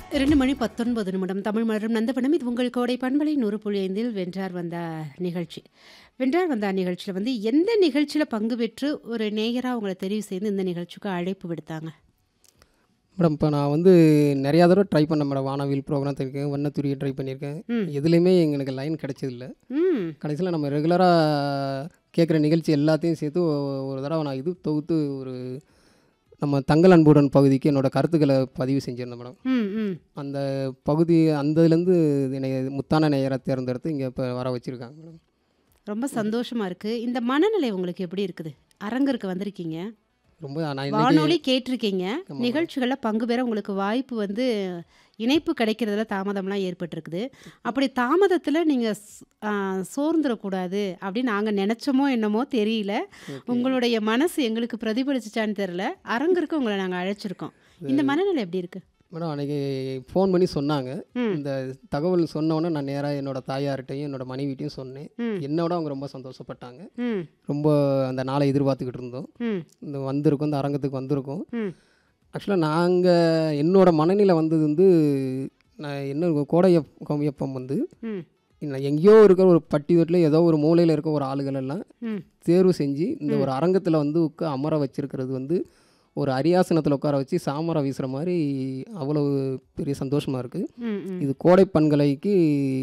இரண்டு மணி பத்தொன்பது நிமிடம் தமிழ் மலரும் நந்தவனம் இது உங்கள் கோடை பண்பலை நூறு புள்ளி ஐந்தில் வென்றார் வந்தார் நிகழ்ச்சி வென்றார் வந்தார் நிகழ்ச்சியில் வந்து எந்த நிகழ்ச்சியில் பங்கு பெற்று ஒரு நேயராக உங்களை தெரிவு செய்து இந்த நிகழ்ச்சிக்கு அழைப்பு விடுத்தாங்க மேடம் இப்போ நான் வந்து நிறையா தடவை ட்ரை பண்ணேன் மேடம் வானவில் ப்ரோக்ராம் இருக்கேன் வண்ணத்துறையை ட்ரை பண்ணியிருக்கேன் ம். எதுலேயுமே எனக்கு லைன் கிடைச்சதில்ல ம் கடைசியில் நம்ம ரெகுலராக கேட்குற நிகழ்ச்சி எல்லாத்தையும் சேர்த்து ஒ- ஒரு தடவை நான் இது தொகுத்து ஒரு நம்ம தங்கள் அன்புடன் பகுதிக்கு என்னோடய கருத்துக்களை பதிவு செஞ்சுருந்தேன் மேடம் ம் ம் அந்த பகுதி அந்த இதுலேருந்து என்னை முத்தான நேயரை தேர்ந்தெடுத்து இங்கே இப்போ வர வச்சுருக்காங்க மேடம் ரொம்ப சந்தோஷமா இருக்கு இந்த மனநிலை உங்களுக்கு எப்படி இருக்குது அரங்கருக்கு வந்திருக்கீங்க ரொம்ப நான் இன்னைக்கு வானொலி கேட்டிருக்கீங்க நிகழ்ச்சிகளில் பங்கு பெற உங்களுக்கு வாய்ப்பு வந்து இணைப்பு கிடைக்கிறதுல தாமதம்லாம் ஏற்பட்டிருக்குது அப்படி தாமதத்தில் நீங்கள் சோர்ந்துடக்கூடாது அப்படின்னு நாங்கள் நினச்சோமோ என்னமோ தெரியல உங்களுடைய மனசு எங்களுக்கு பிரதிபலிச்சிச்சான்னு தெரில அரங்கருக்கு உங்களை நாங்கள் அழைச்சிருக்கோம் இந்த மனநிலை எப்படி இருக்கு மேடம் அன்றைக்கி ஃபோன் பண்ணி சொன்னாங்க ம். இந்த தகவல் சொன்னோன்னே நான் நேராக என்னோட தாயார்கிட்டையும் என்னோட மனைவிட்டையும் சொன்னேன் ம் என்னோட அவங்க ரொம்ப சந்தோஷப்பட்டாங்க ம் ரொம்ப அந்த நாளை எதிர்பார்த்துக்கிட்டு இருந்தோம் ம் இந்த வந்திருக்கோம் இந்த அரங்கத்துக்கு வந்திருக்கோம் ம் ஆக்சுவலாக நாங்கள் என்னோட மனநிலை வந்தது வந்து நான் என்ன கோடைய கோமியப்பம் வந்து ம் நான் எங்கேயோ இருக்கிற ஒரு பட்டி வீட்டில் ஏதோ ஒரு மூலையில் இருக்க ஒரு ஆளுகள் எல்லாம் ம் தேர்வு செஞ்சு இந்த ஒரு அரங்கத்தில் வந்து உட்கா அமர வச்சிருக்கிறது வந்து ஒரு அரியாசனத்தில் உட்கார வச்சு சாமரம் வீசுகிற மாதிரி அவ்வளவு பெரிய சந்தோஷமாக இருக்குது ம் ம் இது கோடை பண்கலைக்கு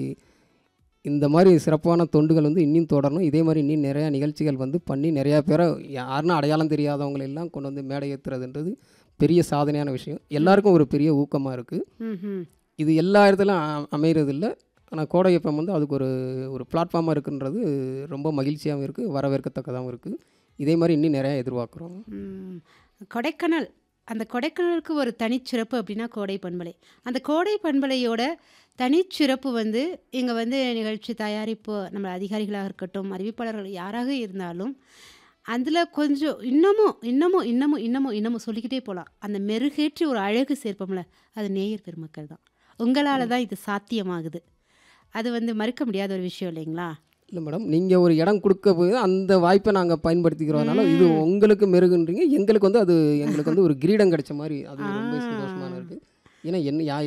இந்த மாதிரி சிறப்பான தொண்டுகள் வந்து இன்னும் தொடரணும் இதே மாதிரி இன்னும் நிறையா நிகழ்ச்சிகள் வந்து பண்ணி நிறையா பேரை யாருன்னா அடையாளம் தெரியாதவங்களை எல்லாம் கொண்டு வந்து மேடை ஏற்றுறதுன்றது பெரிய சாதனையான விஷயம் எல்லாருக்கும் ஒரு பெரிய ஊக்கமாக இருக்குது ம் ம் இது எல்லா இடத்துலையும் அ- அமையறதில்ல ஆனால் கோடை எப்பம் வந்து அதுக்கு ஒரு ஒரு பிளாட்ஃபார்மாக இருக்குன்றது ரொம்ப மகிழ்ச்சியாகவும் இருக்குது வரவேற்கத்தக்கதாகவும் இருக்குது இதே மாதிரி இன்னும் நிறையா எதிர்பார்க்குறோம் ம். கொடைக்கானல் அந்த கொடைக்கானலுக்கு ஒரு தனிச்சிறப்பு அப்படின்னா கோடை பண்பலை அந்த கோடை பண்பலையோட தனிச்சிறப்பு வந்து இங்கே வந்து நிகழ்ச்சி தயாரிப்பு நம்ம அதிகாரிகளாக இருக்கட்டும் அறிவிப்பாளர்கள் யாராக இருந்தாலும் அதில் கொஞ்சம் இன்னமும் இன்னமும் இன்னமும் இன்னமும் இன்னமும் சொல்லிக்கிட்டே போகலாம் அந்த மெருகேற்றி ஒரு அழகு சேர்ப்போம்ல அது நேயர் பெருமக்கள் தான் உங்களால் தான் இது சாத்தியமாகுது அது வந்து மறுக்க முடியாத ஒரு விஷயம் இல்லைங்களா இல்லை மேடம் நீங்கள் ஒரு இடம் கொடுக்க போய் அந்த வாய்ப்பை நாங்கள் பயன்படுத்திக்கிறோம்னால இது உங்களுக்கு மெருகுன்றீங்க எங்களுக்கு வந்து அது எங்களுக்கு வந்து ஒரு கிரீடம் கிடைச்ச மாதிரி அது ரொம்ப சந்தோஷமான இருக்குது ஏன்னா என்ன யா